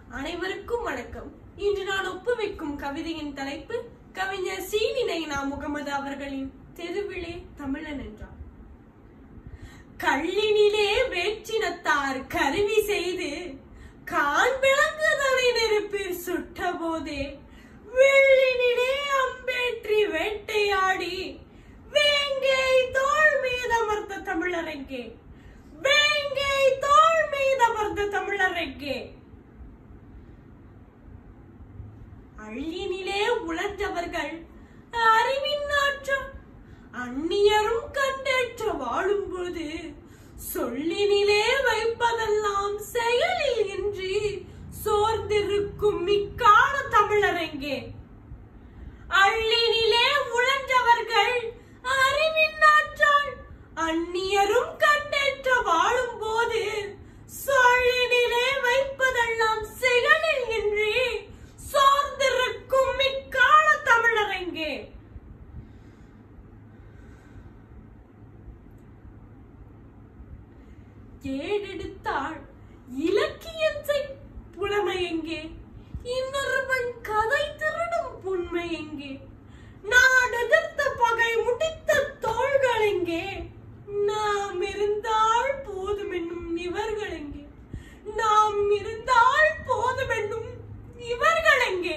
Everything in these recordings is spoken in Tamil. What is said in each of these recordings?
அனைவருக்கும் வணக்கம் இன்று நான் ஒப்புவிக்கும் கவிதையின் தலைப்பு கவிஞர் சீனினைனா முகமது அவர்களின் தெருவிலே தமிழன் என்றார் கள்ளினிலே வேற்றினத்தார் கருவி செய்து கான் விளங்குதலை நெருப்பில் சுட்ட போதே வெள்ளினிலே அம்பேற்றி வேட்டையாடி வேங்கை தோள் மீதமர்ந்த தமிழரெங்கே வேங்கை தோள் மீதமர்ந்த தமிழரெங்கே அள்ளினிலே உழன்றவர்கள் அறிவின் நாற்றம் அந்நியரும் கண்டேற்ற வாழும்போது சொல்லினிலே வைப்பதெல்லாம் செயலில் இன்றி சோர்ந்திருக்கும் இக்கால தமிழரெங்கே அள்ளினிலே உழன்றவர்கள் அறிவின் நாற்றால் அந்நியரும் கண்டேற்ற வாழும்போது சொல்லினிலே வைப்பதெல்லாம் செயலில் இன்றி சோர்ந்திருக்கும் இக்கால தமிழரெங்கே ஏடெடுத்தாள் இலக்கியத்தை புலமை எங்கே இன்னொருவன் கதை திருடும் புண்மை எங்கே நான் எதிர்த்த பகை முடித்த தோள்கள் எங்கே நாம் இருந்தால் போதும் என்னும் இவர்கள் எங்கே நாம் இருந்தால் போதும் என்னும் இவர்கள் எங்கே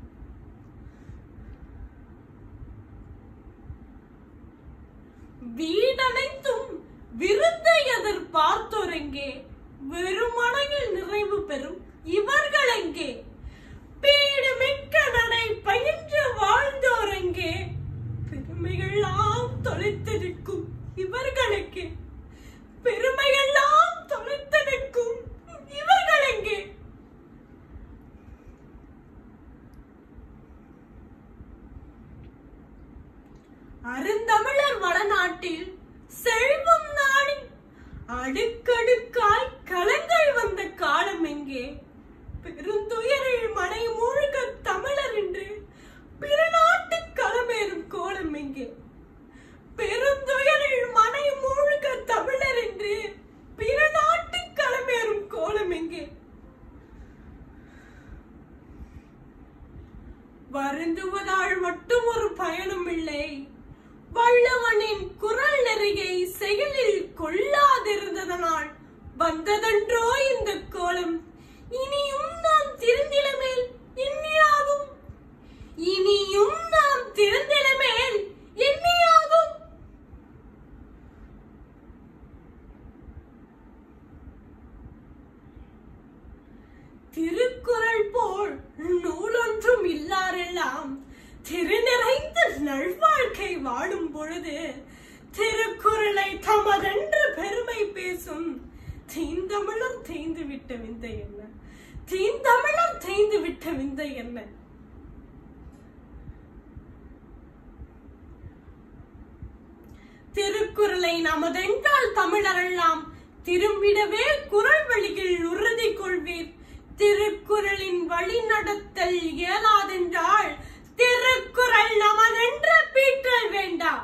வீடனைத்தும் விருந்தை எதிர்பார்த்தோர் எங்கே வெறுமனையில் நிறைவு பெறும் இவர்கள் எங்கே பீடு மிக்க நடை பயின்று வாழ்ந்தோர் எங்கே பெருமைகள்லாம் தொலைத்து நிற்கும் இவர்களுக்கு பெருமையெல்லாம் தொலைத்து நிற்கும் இவர்கள் எங்கே அருந்தமிழர் வடநாட்டில் செல்வம் நாடி அடுக்கடுக்காய் களங்கள் வந்த காலம் எங்கே பெருந்துயரில் மனை மூழ்க தமிழர் என்று பிற நாட்டு களமேறும் கோலம் எங்கே பெருந்துயரில் மனை மூழ்க தமிழர் என்று பிற நாட்டு களமேறும் கோலம் எங்கே வருந்துவதால் மட்டும் ஒரு பயனும் இல்லை வல்லவனின் குரல் நெறியை செயலில் கொள்ளாதிருந்ததனால் வந்ததன்றோ இந்த கோலம் இனியும் நாம் திருந்திலமேல் எண்ணியாகும் இனியும் நாம் திருந்திலமேல் எண்ணியாகும் திருக்குறள் போல் நூலொன்றும் இல்லாரெல்லாம் திருநிறைந்த நல்வாழ்க்கை வாழும் பொழுது திருக்குறளை தமதென்று பெருமை பேசும் தீந்தமிழர் தேய்ந்து விட்ட விந்தை என்ன தீந்தமிழர் தேய்ந்து விட்ட விந்தை என்ன திருக்குறளை நமதென்றால் தமிழரெல்லாம் திரும்பிடவே குரல் வழியில் உறுதி கொள்வீர் திருக்குறளின் வழி நடத்தல் இயலாதென்றால் திருக்குறள் நமதென்ற பீற்றல் வேண்டாம்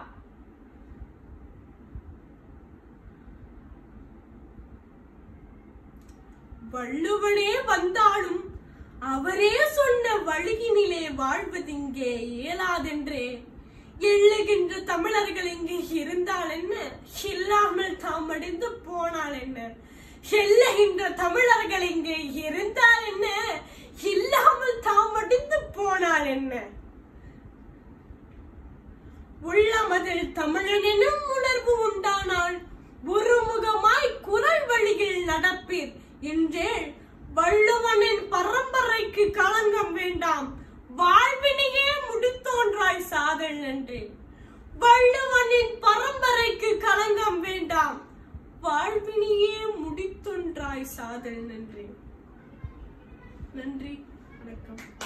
வள்ளுவனே வந்தாலும் அவரே சொன்ன வழியினிலே வாழ்வதிங்கே இயலாதென்றே எள்ளுகின்ற தமிழர்கள் இங்கு இருந்தால் என்ன இல்லாமல் தாம் அடைந்து போனால் என்ன எல்லுகின்ற தமிழர்கள் இங்கு இருந்தால் என்ன இல்லாமல் தாம் அடைந்து போனால் என்ன உள்ளமதில் தமிழனும் உணர்வு உண்டானால் ஒருமுகமாய் குரல் வழியில் நடப்பீர் என்றே வள்ளுவனின் பரம்பரைக்கு களங்கம் வேண்டாம் வாழ்வினையே முடித்தோன்றாய் சாதல் நன்றி வள்ளுவனின் பரம்பரைக்கு களங்கம் வேண்டாம் வாழ்வினையே முடித்தொன்றாய் சாதல் நன்றி நன்றி வணக்கம்